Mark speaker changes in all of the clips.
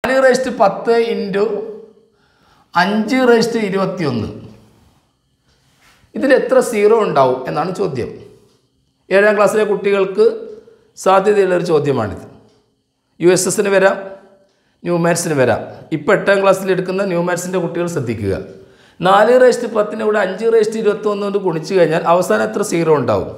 Speaker 1: നാല് റേസ്റ്റ് പത്ത് ഇൻറ്റു അഞ്ച് റേസ്റ്റ് ഇരുപത്തിയൊന്ന് ഇതിൽ എത്ര സീറോ ഉണ്ടാവും എന്നാണ് ചോദ്യം ഏഴാം ക്ലാസ്സിലെ കുട്ടികൾക്ക് സാധ്യതയുള്ളൊരു ചോദ്യമാണിത് യു എസ് എസിന് വരാം ന്യൂ മാത്സിന് വരാം ഇപ്പോൾ എട്ടാം ക്ലാസ്സിൽ എടുക്കുന്ന ന്യൂ മാത്സിൻ്റെ കുട്ടികൾ ശ്രദ്ധിക്കുക നാല് റേസ്റ്റ് പത്തിൻ്റെ കൂടെ അഞ്ച് റേസ്റ്റ് ഇരുപത്തൊന്ന് കൊണ്ട് ഗുണിച്ച് കഴിഞ്ഞാൽ അവസാനം എത്ര സീറോ ഉണ്ടാവും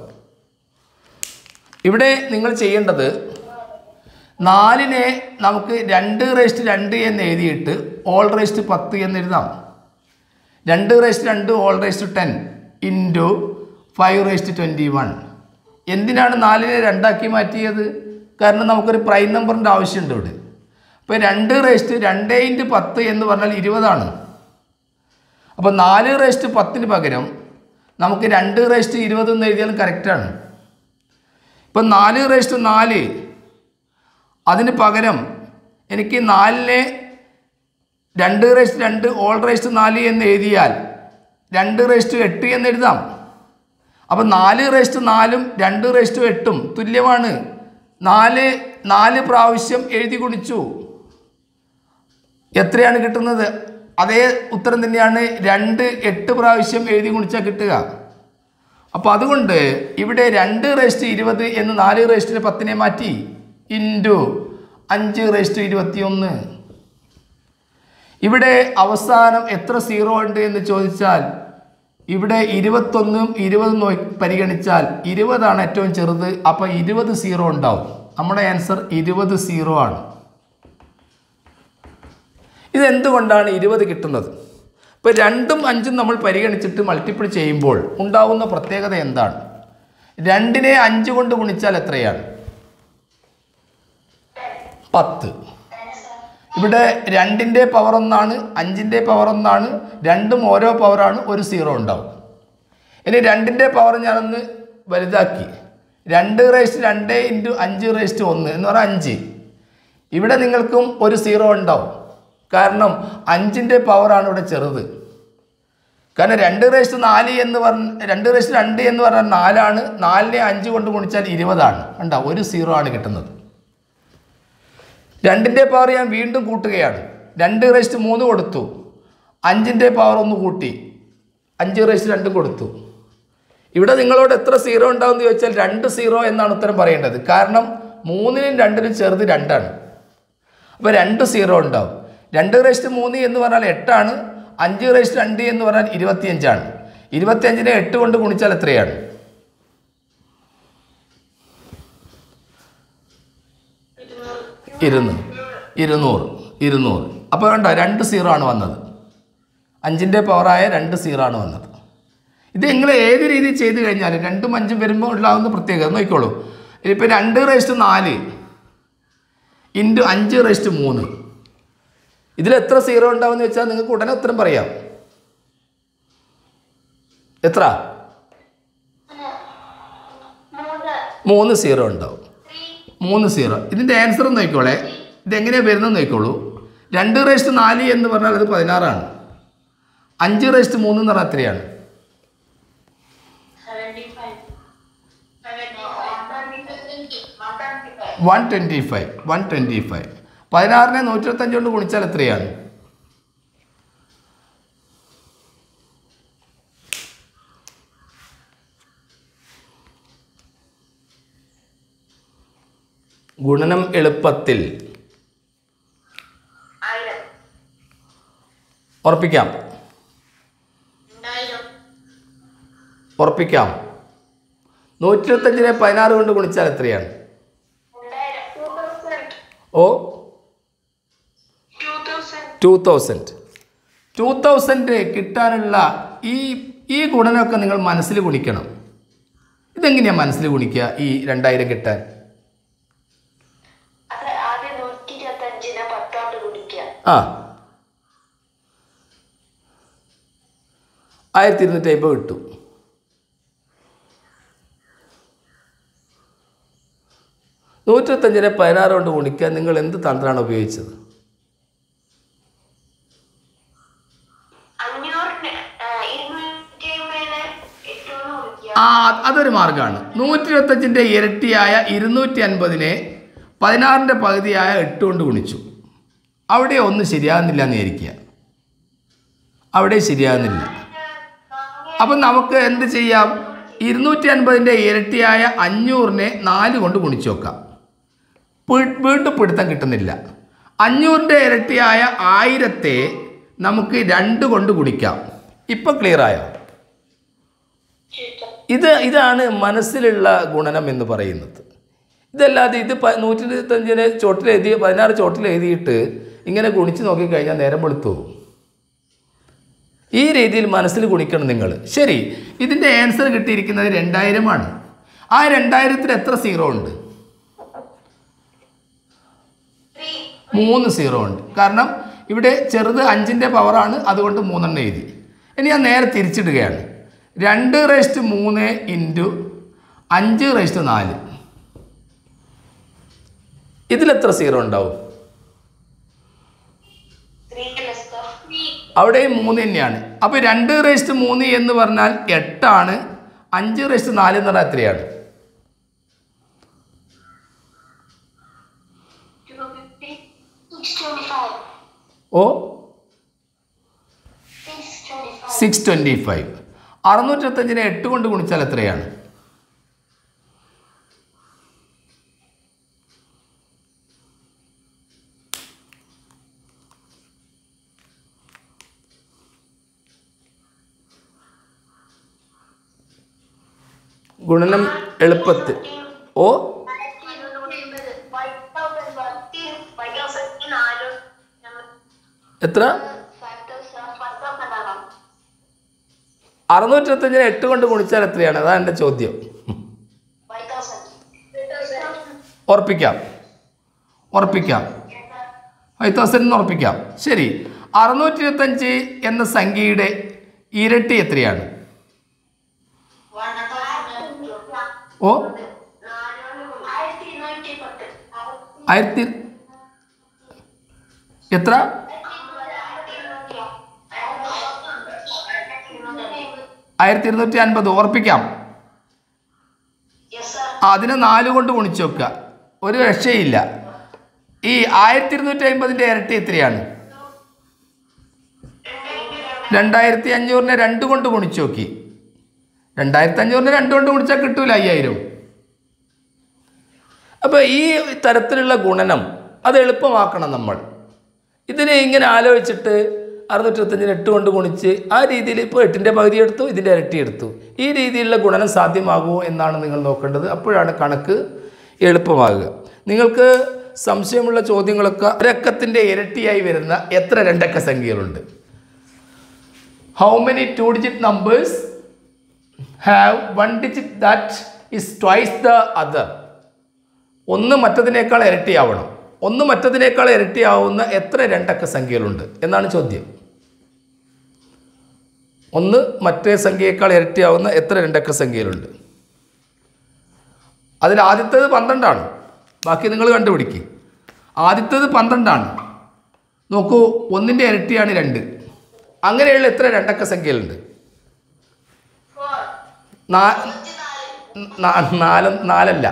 Speaker 1: ഇവിടെ നിങ്ങൾ ചെയ്യേണ്ടത് നാലിനെ നമുക്ക് രണ്ട് റേസ്റ്റ് രണ്ട് എന്ന് എഴുതിയിട്ട് ഓൾ റേസ്റ്റ് പത്ത് എന്ന് എഴുതാം രണ്ട് റേസ്റ്റ് രണ്ട് all raised ten into five raised twenty one എന്തിനാണ് നാലിനെ രണ്ടാക്കി മാറ്റിയത് കാരണം നമുക്കൊരു പ്രൈം നമ്പറിൻ്റെ ആവശ്യമുണ്ട് ഇവിടെ അപ്പോൾ രണ്ട് റേസ്റ്റ് രണ്ട് ഇൻറ്റു പത്ത് എന്ന് പറഞ്ഞാൽ ഇരുപതാണ് അപ്പോൾ നാല് റേസ്റ്റ് പത്തിന് പകരം നമുക്ക് രണ്ട് റേസ്റ്റ് ഇരുപത് എന്ന് എഴുതിയാലും കറക്റ്റാണ് ഇപ്പം നാല് റേസ്റ്റ് നാല് അതിന് പകരം എനിക്ക് നാലിനെ രണ്ട് റേസ്റ്റ് രണ്ട് ഓൾ റേസ്റ്റ് നാല് എന്ന് എഴുതിയാൽ രണ്ട് റേസ്റ്റ് എട്ട് എന്ന് എഴുതാം അപ്പം നാല് റേസ്റ്റ് നാലും രണ്ട് റേസ്റ്റ് എട്ടും തുല്യമാണ് നാല് നാല് പ്രാവശ്യം എഴുതി കുടിച്ചു എത്രയാണ് കിട്ടുന്നത് അതേ ഉത്തരം തന്നെയാണ് രണ്ട് എട്ട് പ്രാവശ്യം എഴുതി കുടിച്ചാൽ കിട്ടുക അപ്പോൾ അതുകൊണ്ട് ഇവിടെ രണ്ട് റേസ്റ്റ് ഇരുപത് എന്ന് നാല് റേസ്റ്റിന് പത്തിനെ മാറ്റി ഇൻറ്റു അഞ്ച് റേസ്റ്റ് ഇരുപത്തിയൊന്ന് ഇവിടെ അവസാനം എത്ര സീറോ ഉണ്ട് എന്ന് ചോദിച്ചാൽ ഇവിടെ ഇരുപത്തൊന്നും ഇരുപതും നോക്കി പരിഗണിച്ചാൽ ഇരുപതാണ് ഏറ്റവും ചെറുത് അപ്പോൾ ഇരുപത് സീറോ ഉണ്ടാവും നമ്മുടെ ആൻസർ ഇരുപത് സീറോ ആണ് ഇതെന്തുകൊണ്ടാണ് ഇരുപത് കിട്ടുന്നത് ഇപ്പോൾ രണ്ടും അഞ്ചും നമ്മൾ പരിഗണിച്ചിട്ട് മൾട്ടിപ്പിൾ ചെയ്യുമ്പോൾ ഉണ്ടാവുന്ന പ്രത്യേകത എന്താണ് രണ്ടിനെ അഞ്ച് കൊണ്ട് ഗുണിച്ചാൽ എത്രയാണ് പത്ത് ഇവിടെ രണ്ടിൻ്റെ പവർ ഒന്നാണ് അഞ്ചിൻ്റെ പവർ ഒന്നാണ് രണ്ടും ഓരോ പവറാണ് ഒരു സീറോ ഉണ്ടാവും ഇനി രണ്ടിൻ്റെ പവർ ഞാനൊന്ന് വലുതാക്കി രണ്ട് റേസ്റ്റ് രണ്ട് ഇൻറ്റു അഞ്ച് റേസ്റ്റ് ഒന്ന് എന്ന് പറഞ്ഞാൽ അഞ്ച് ഇവിടെ നിങ്ങൾക്കും ഒരു സീറോ ഉണ്ടാവും കാരണം അഞ്ചിൻ്റെ പവറാണ് ഇവിടെ ചെറുത് കാരണം രണ്ട് റേസ്റ്റ് നാല് എന്ന് പറഞ്ഞ രണ്ട് റേസ്റ്റ് രണ്ട് എന്ന് പറഞ്ഞാൽ നാലാണ് നാലിനെ അഞ്ച് കൊണ്ട് ഗുണിച്ചാൽ ഇരുപതാണ് കണ്ടോ ഒരു സീറോ ആണ് കിട്ടുന്നത് രണ്ടിൻ്റെ പവർ ഞാൻ വീണ്ടും കൂട്ടുകയാണ് രണ്ട് റേസ്റ്റ് മൂന്ന് കൊടുത്തു അഞ്ചിൻ്റെ പവർ ഒന്ന് കൂട്ടി അഞ്ച് റേസ്റ്റ് രണ്ടും കൊടുത്തു ഇവിടെ നിങ്ങളോട് എത്ര സീറോ ഉണ്ടാവും എന്ന് ചോദിച്ചാൽ രണ്ട് സീറോ എന്നാണ് ഉത്തരം പറയേണ്ടത് കാരണം മൂന്നിനും രണ്ടിനും ചെറുത് രണ്ടാണ് അപ്പോൾ രണ്ട് സീറോ ഉണ്ടാവും രണ്ട് റേസ്റ്റ് മൂന്ന് എന്ന് പറഞ്ഞാൽ എട്ടാണ് അഞ്ച് റേസ്റ്റ് രണ്ട് എന്ന് പറഞ്ഞാൽ ഇരുപത്തിയഞ്ചാണ് ഇരുപത്തിയഞ്ചിനെ എട്ട് കൊണ്ട് ഗുണിച്ചാൽ എത്രയാണ് ഇരുന്നൂറ് ഇരുന്നൂറ് ഇരുന്നൂറ് അപ്പോൾ കണ്ടോ രണ്ട് സീറോ ആണ് വന്നത് അഞ്ചിൻ്റെ പവറായ രണ്ട് സീറോ ആണ് വന്നത് ഇത് നിങ്ങൾ ഏത് രീതിയിൽ ചെയ്ത് കഴിഞ്ഞാലും രണ്ടും അഞ്ചും വരുമ്പോൾ ഉണ്ടാകുന്ന പ്രത്യേകത നോക്കിക്കോളൂ ഇപ്പോൾ രണ്ട് റേസ്റ്റ് നാല് ഇൻറ്റു അഞ്ച് റേസ്റ്റ് മൂന്ന് ഇതിൽ എത്ര സീറോ ഉണ്ടാവുമെന്ന് വെച്ചാൽ നിങ്ങൾക്ക് ഉടനെ ഉത്തരം പറയാം എത്ര മൂന്ന് സീറോ ഉണ്ടാവും മൂന്ന് സീറോ ഇതിൻ്റെ ആൻസർ നോക്കിക്കോളെ ഇതെങ്ങനെയാണ് വരുന്നത് നോക്കിക്കോളൂ രണ്ട് റേസ്റ്റ് നാല് എന്ന് പറഞ്ഞാൽ അത് പതിനാറാണ് അഞ്ച് റേസ്റ്റ് മൂന്ന് എന്ന് പറഞ്ഞാൽ എത്രയാണ് one twenty five one twenty five പതിനാറിനെ നൂറ്റിരുപത്തഞ്ച് കൊണ്ട് ഗുണിച്ചാൽ എത്രയാണ് ഗുണനം എളുപ്പത്തിൽ
Speaker 2: ആയിരം
Speaker 1: ഉറപ്പിക്കാം
Speaker 2: രണ്ടായിരം
Speaker 1: ഉറപ്പിക്കാം നൂറ്റിരുപത്തഞ്ചിനെ പതിനാറ് കൊണ്ട് ഗുണിച്ചാൽ എത്രയാണ്
Speaker 2: രണ്ടായിരം two thousand
Speaker 1: oh
Speaker 2: two thousand
Speaker 1: two thousand two thousand കിട്ടാനുള്ള ഈ ഈ ഗുണനമൊക്കെ നിങ്ങൾ മനസ്സിൽ ഗുണിക്കണം ഇതെങ്ങനെയാണ് മനസ്സിൽ ഗുണിക്കുക ഈ രണ്ടായിരം കിട്ടാൻ
Speaker 2: അത് ആദ്യം നൂറ്റി ഇരുപത്തി അഞ്ചിനെ പത്തോണ്ട് കുടിക്കുക
Speaker 1: ആ ആയിരത്തി ഇരുന്നൂറ്റി അമ്പത് കിട്ടും നൂറ്റിരുപത്തഞ്ചിനെ പതിനാറ് കൊണ്ട് ഗുണിക്കാൻ നിങ്ങൾ എന്ത് തന്ത്രമാണ് ഉപയോഗിച്ചത്
Speaker 2: അഞ്ഞൂറിന് ആ, ഇരുന്നൂറ്റി അമ്പതിനെ എട്ടുകൊണ്ട് കുടിക്കുക
Speaker 1: ആ അതൊരു മാർഗ്ഗമാണ് നൂറ്റി ഇരുപത്തഞ്ചിൻ്റെ ഇരട്ടിയായ ഇരുന്നൂറ്റി അൻപതിനെ പതിനാറിൻ്റെ പകുതിയായ എട്ട് കൊണ്ട് ഗുണിച്ചു അവിടെ ഒന്നും ശരിയാകുന്നില്ല എന്ന് വിചാരിക്കുക അവിടെ ശരിയാകുന്നില്ല അപ്പം നമുക്ക് എന്ത് ചെയ്യാം ഇരുന്നൂറ്റി അൻപതിൻ്റെ ഇരട്ടിയായ അഞ്ഞൂറിനെ നാല് കൊണ്ട് ഗുണിച്ച് നോക്കാം വീ- വീണ്ടും പിടുത്തം കിട്ടുന്നില്ല അഞ്ഞൂറിൻ്റെ ഇരട്ടിയായ ആയിരത്തെ നമുക്ക് രണ്ട് കൊണ്ട് ഗുണിക്കാം ഇപ്പം ക്ലിയർ ആയോ ഇത് ഇതാണ് മനസ്സിലുള്ള ഗുണനം എന്ന് പറയുന്നത് ഇതല്ലാതെ ഇത് പ നൂറ്റി ഇരുപത്തഞ്ചിന് ചോട്ടിൽ എഴുതി പതിനാറ് ചോട്ടിൽ എഴുതിയിട്ട് ഇങ്ങനെ ഗുണിച്ച് നോക്കിക്കഴിഞ്ഞാൽ നേരം വെളുത്തു പോകും ഈ രീതിയിൽ മനസ്സിൽ ഗുണിക്കണം നിങ്ങൾ ശരി ഇതിൻ്റെ ആൻസർ കിട്ടിയിരിക്കുന്നത് രണ്ടായിരമാണ് ആ രണ്ടായിരത്തിൽ എത്ര സീറോ ഉണ്ട് മൂന്ന് സീറോ ഉണ്ട് കാരണം ഇവിടെ ചെറുത് അഞ്ചിൻ്റെ പവറാണ് അതുകൊണ്ട് മൂന്നെണ്ണം എഴുതി ഇനി ഞാൻ നേരെ തിരിച്ചിടുകയാണ് രണ്ട് റേസ്റ്റ് മൂന്ന് ഇൻറ്റു അഞ്ച് റേസ്റ്റ് നാല് ഇതിലെത്ര സീറോ ഉണ്ടാവും അവിടെയും മൂന്ന് തന്നെയാണ് അപ്പോൾ രണ്ട് റേസ്റ്റ് മൂന്ന് എന്ന് പറഞ്ഞാൽ എട്ടാണ് അഞ്ച് റേസ്റ്റ് നാല് എന്ന് പറഞ്ഞാൽ എത്രയാണ് ഓ സിക്സ് ട്വൻറ്റി ഫൈവ് അറുന്നൂറ്റത്തഞ്ചിനെ എട്ട് കൊണ്ട് ഗുണിച്ചാൽ എത്രയാണ് ഗുണനം എളുപ്പത്തിൽ ഓ എത്ര അറുന്നൂറ്റത്തഞ്ചിനെ എട്ട് കൊണ്ട് ഗുണിച്ചാൽ എത്രയാണ് അതാണ് എൻ്റെ ചോദ്യം ഉറപ്പിക്കാം ഉറപ്പിക്കാം ഫൈവ് തൗസൻഡ് എന്ന് ഉറപ്പിക്കാം ശരി അറുന്നൂറ്റി ഇരുപത്തഞ്ച് എന്ന സംഖ്യയുടെ ഇരട്ടി എത്രയാണ് ഓ ആയിരത്തി എത്ര ആയിരത്തി ഇരുന്നൂറ്റി അൻപത് ഉറപ്പിക്കാം ആ, അതിനെ നാല് കൊണ്ട് ഗുണിച്ച് വെക്കുക ഒരു രക്ഷയില്ല ഈ ആയിരത്തി ഇരുന്നൂറ്റി അമ്പതിൻ്റെ ഇരട്ടി എത്രയാണ് രണ്ടായിരത്തി അഞ്ഞൂറിനെ രണ്ട് കൊണ്ട് ഗുണിച്ച് നോക്കി രണ്ടായിരത്തി അഞ്ഞൂറിനെ രണ്ട് കൊണ്ട് ഗുണിച്ചാൽ കിട്ടൂല അയ്യായിരം അപ്പോൾ ഈ തരത്തിലുള്ള ഗുണനം അത് എളുപ്പമാക്കണം നമ്മൾ ഇതിനെ ഇങ്ങനെ ആലോചിച്ചിട്ട് അറുന്നൂറ്റത്തഞ്ചിന് എട്ട് കൊണ്ട് ഗുണിച്ച് ആ രീതിയിൽ ഇപ്പോൾ എട്ടിൻ്റെ പകുതി എടുത്തു ഇതിൻ്റെ ഇരട്ടി എടുത്തു ഈ രീതിയിലുള്ള ഗുണനം സാധ്യമാകുമോ എന്നാണ് നിങ്ങൾ നോക്കേണ്ടത് അപ്പോഴാണ് കണക്ക് എളുപ്പമാകുക നിങ്ങൾക്ക് സംശയമുള്ള ചോദ്യങ്ങളൊക്കെ ഒരക്കത്തിൻ്റെ ഇരട്ടിയായി വരുന്ന എത്ര രണ്ടക്ക സംഖ്യകളുണ്ട് how many two digit numbers have one digit that is twice the other ഒന്ന് മറ്റതിനേക്കാൾ ഇരട്ടിയാവണം ഒന്ന് മറ്റതിനേക്കാൾ ഇരട്ടിയാവുന്ന എത്ര രണ്ടക്ക സംഖ്യകളുണ്ട് എന്നാണ് ചോദ്യം ഒന്ന് മറ്റേ സംഖ്യയേക്കാൾ ഇരട്ടിയാവുന്ന എത്ര രണ്ടക്ക സംഖ്യകളുണ്ട് അതിൽ ആദ്യത്തേത് പന്ത്രണ്ടാണ് ബാക്കി നിങ്ങൾ കണ്ടുപിടിക്കുക ആദ്യത്തേത് പന്ത്രണ്ടാണ് നോക്കൂ ഒന്നിൻ്റെ ഇരട്ടിയാണ് രണ്ട് അങ്ങനെയുള്ള എത്ര രണ്ടക്ക സംഖ്യകളുണ്ട് നാ- നാ- നാല് നാലല്ല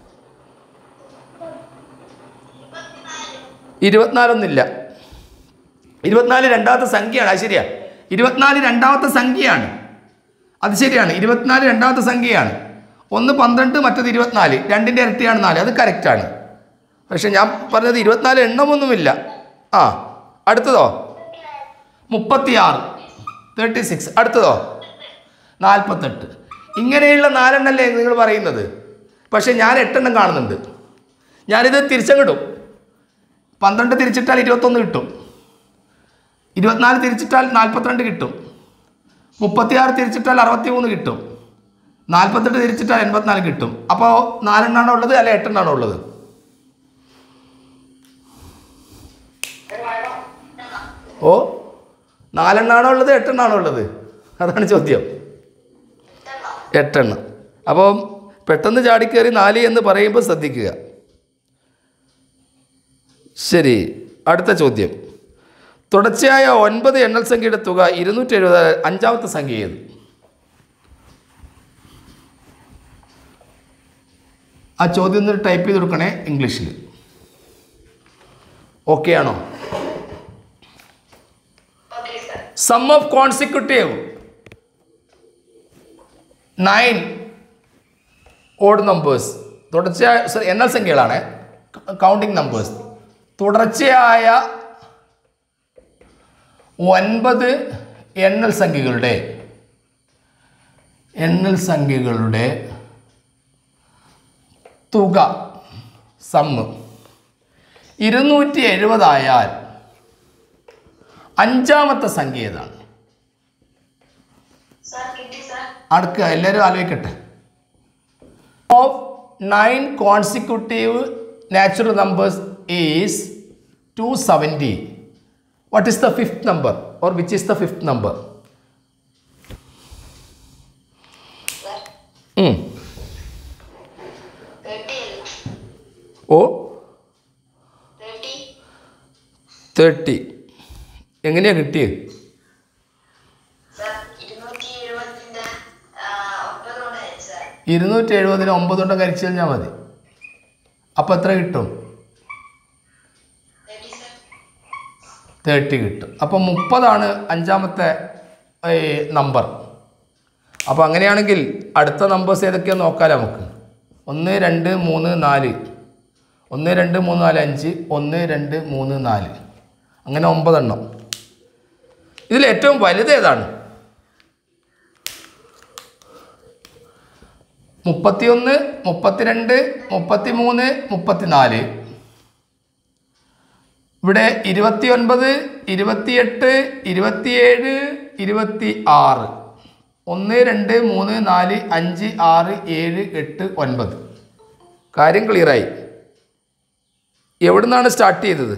Speaker 1: ഇരുപത്തിനാലൊന്നില്ല ഇരുപത്തിനാല് രണ്ടാമത്തെ സംഖ്യയാണ് അത് ശരിയാ ഇരുപത്തിനാല് രണ്ടാമത്തെ സംഖ്യയാണ് അത് ശരിയാണ് ഇരുപത്തിനാല് രണ്ടാമത്തെ സംഖ്യയാണ് ഒന്ന് പന്ത്രണ്ട് മറ്റത് ഇരുപത്തിനാല് രണ്ടിൻ്റെ ഇരട്ടിയാണ് നാല് അത് കറക്റ്റാണ് പക്ഷെ ഞാൻ പറഞ്ഞത് ഇരുപത്തിനാല് എണ്ണമൊന്നുമില്ല ആ അടുത്തതോ മുപ്പത്തിയാറ് തേർട്ടി സിക്സ് അടുത്തതോ നാൽപ്പത്തെട്ട് ഇങ്ങനെയുള്ള നാലെണ്ണല്ലേ നിങ്ങൾ പറയുന്നത് പക്ഷേ ഞാൻ എട്ടെണ്ണം കാണുന്നുണ്ട് ഞാനിത് തിരിച്ചങ്ങിടും പന്ത്രണ്ട് തിരിച്ചിട്ടാൽ ഇരുപത്തൊന്ന് കിട്ടും ഇരുപത്തിനാല് തിരിച്ചിട്ടാൽ നാൽപ്പത്തിരണ്ട് കിട്ടും മുപ്പത്തിയാറ് തിരിച്ചിട്ടാൽ അറുപത്തി മൂന്ന് കിട്ടും നാൽപ്പത്തെട്ട് തിരിച്ചിട്ടാൽ എൺപത്തിനാല് കിട്ടും അപ്പോൾ നാലെണ്ണാണോ ഉള്ളത് അല്ല എട്ടെണ്ണാണോ ഉള്ളത് ഓ നാലെണ്ണാണോ ഉള്ളത് എട്ടെണ്ണാണോ ഉള്ളത് അതാണ് ചോദ്യം എട്ടെണ്ണം അപ്പം പെട്ടെന്ന് ചാടിക്കയറി നാല് എന്ന് പറയുമ്പോൾ ശ്രദ്ധിക്കുക ശരി അടുത്ത ചോദ്യം തുടർച്ചയായ ഒൻപത് എണ്ണൽ സംഖ്യയുടെ തുക ഇരുന്നൂറ്റി എഴുപത് അഞ്ചാമത്തെ സംഖ്യ ഏത് ആ ചോദ്യം ഒന്ന് ടൈപ്പ് ചെയ്ത് കൊടുക്കണേ ഇംഗ്ലീഷിൽ ഓക്കെ ആണോ sum of consecutive nine odd numbers തുടർച്ചയായ sorry, എണ്ണൽ സംഖ്യകളാണ് കൗണ്ടിങ് നമ്പേഴ്സ് തുടർച്ചയായ ഒൻപത് എണ്ണൽ സംഖ്യകളുടെ എണ്ണൽ സംഖ്യകളുടെ തുക സമ്മ് ഇരുന്നൂറ്റി എഴുപതായാൽ അഞ്ചാമത്തെ സംഖ്യ ഏതാണ്
Speaker 2: സാർ കിട്ടി സാർ
Speaker 1: അടുക്കുക എല്ലാവരും ആലോചിക്കട്ടെ of nine consecutive natural numbers is two seventy what is the fifth number or which is the fifth number
Speaker 2: sir thirty അല്ല
Speaker 1: ഓ
Speaker 2: തേർട്ടി
Speaker 1: തേർട്ടി എങ്ങനെയാണ് കിട്ടിയത്
Speaker 2: സാർ ഇരുന്നൂറ്റി എഴുപതിന്റെ ഒമ്പതോടെ സാർ
Speaker 1: ഇരുന്നൂറ്റി എഴുപതിന് ഒമ്പത് കൊണ്ട് കരിച്ചു കഴിഞ്ഞാൽ മതി അപ്പോൾ എത്ര കിട്ടും
Speaker 2: തേർട്ടി സാർ
Speaker 1: തേർട്ടി കിട്ടും അപ്പോൾ മുപ്പതാണ് അഞ്ചാമത്തെ നമ്പർ അപ്പോൾ അങ്ങനെയാണെങ്കിൽ അടുത്ത നമ്പേഴ്സ് ഏതൊക്കെയാണെന്ന് നോക്കാം നമുക്ക് ഒന്ന് രണ്ട് മൂന്ന് നാല് ഒന്ന് രണ്ട് മൂന്ന് നാല് അഞ്ച് ഒന്ന് രണ്ട് മൂന്ന് നാല് അങ്ങനെ ഒമ്പതെണ്ണം ഇതിൽ ഏറ്റവും വലുത് ഏതാണ് മുപ്പത്തിയൊന്ന് മുപ്പത്തിരണ്ട് മുപ്പത്തിമൂന്ന് മുപ്പത്തിനാല് ഇവിടെ ഇരുപത്തിയൊൻപത് ഇരുപത്തിയെട്ട് ഇരുപത്തിയേഴ് ഇരുപത്തി ആറ് ഒന്ന് രണ്ട് മൂന്ന് നാല് അഞ്ച് ആറ് ഏഴ് എട്ട് ഒൻപത് കാര്യം ക്ലിയറായി എവിടുന്നാണ് സ്റ്റാർട്ട് ചെയ്തത്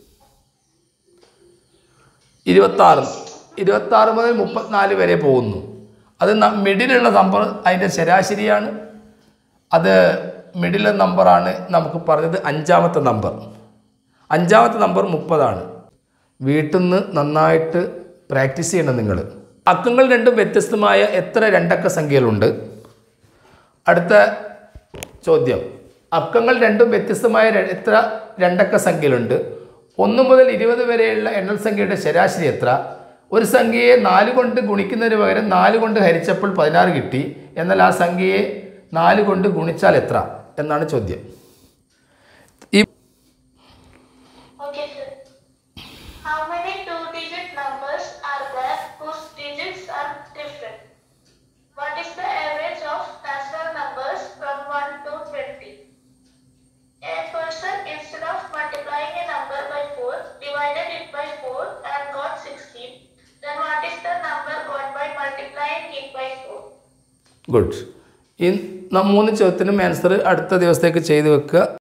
Speaker 1: ഇരുപത്താറ് ഇരുപത്താറ് മുതൽ മുപ്പത്തിനാല് വരെ പോകുന്നു അത് ന- മിഡിലുള്ള നമ്പർ അതിൻ്റെ ശരാശരിയാണ് അത് മിഡിലെ നമ്പറാണ് നമുക്ക് പറഞ്ഞത് അഞ്ചാമത്തെ നമ്പർ അഞ്ചാമത്തെ നമ്പർ മുപ്പതാണ് വീട്ടിൽ നിന്ന് നന്നായിട്ട് പ്രാക്ടീസ് ചെയ്യണം നിങ്ങൾ അക്കങ്ങൾ രണ്ടും വ്യത്യസ്തമായ എത്ര രണ്ടക്ക സംഖ്യകളുണ്ട് അടുത്ത ചോദ്യം അക്കങ്ങൾ രണ്ടും വ്യത്യസ്തമായ ര- എത്ര രണ്ടക്ക സംഖ്യകളുണ്ട് ഒന്ന് മുതൽ ഇരുപത് വരെയുള്ള എണ്ണൽ സംഖ്യയുടെ ശരാശരി എത്ര ഒരു സംഖ്യയെ നാല് കൊണ്ട് ഗുണിക്കുന്നതിന് പകരം നാല് കൊണ്ട് ഹരിച്ചപ്പോൾ പതിനാറ് കിട്ടി എന്നാൽ ആ സംഖ്യയെ നാല് കൊണ്ട് ഗുണിച്ചാൽ എത്ര എന്നാണ് ചോദ്യം ഈ
Speaker 2: Okay, sir. How many two-digit numbers are there whose digits are different? What is the average of natural numbers from 1 to 20? A person, instead of multiplying a number by 4, divided it by 4 and got 16. Then what is the number got by multiplying it by 4?
Speaker 1: Good ഈ ന- മൂന്ന് ചോദ്യത്തിനും answer അടുത്ത ദിവസത്തേക്ക് ചെയ്തു വെക്കുക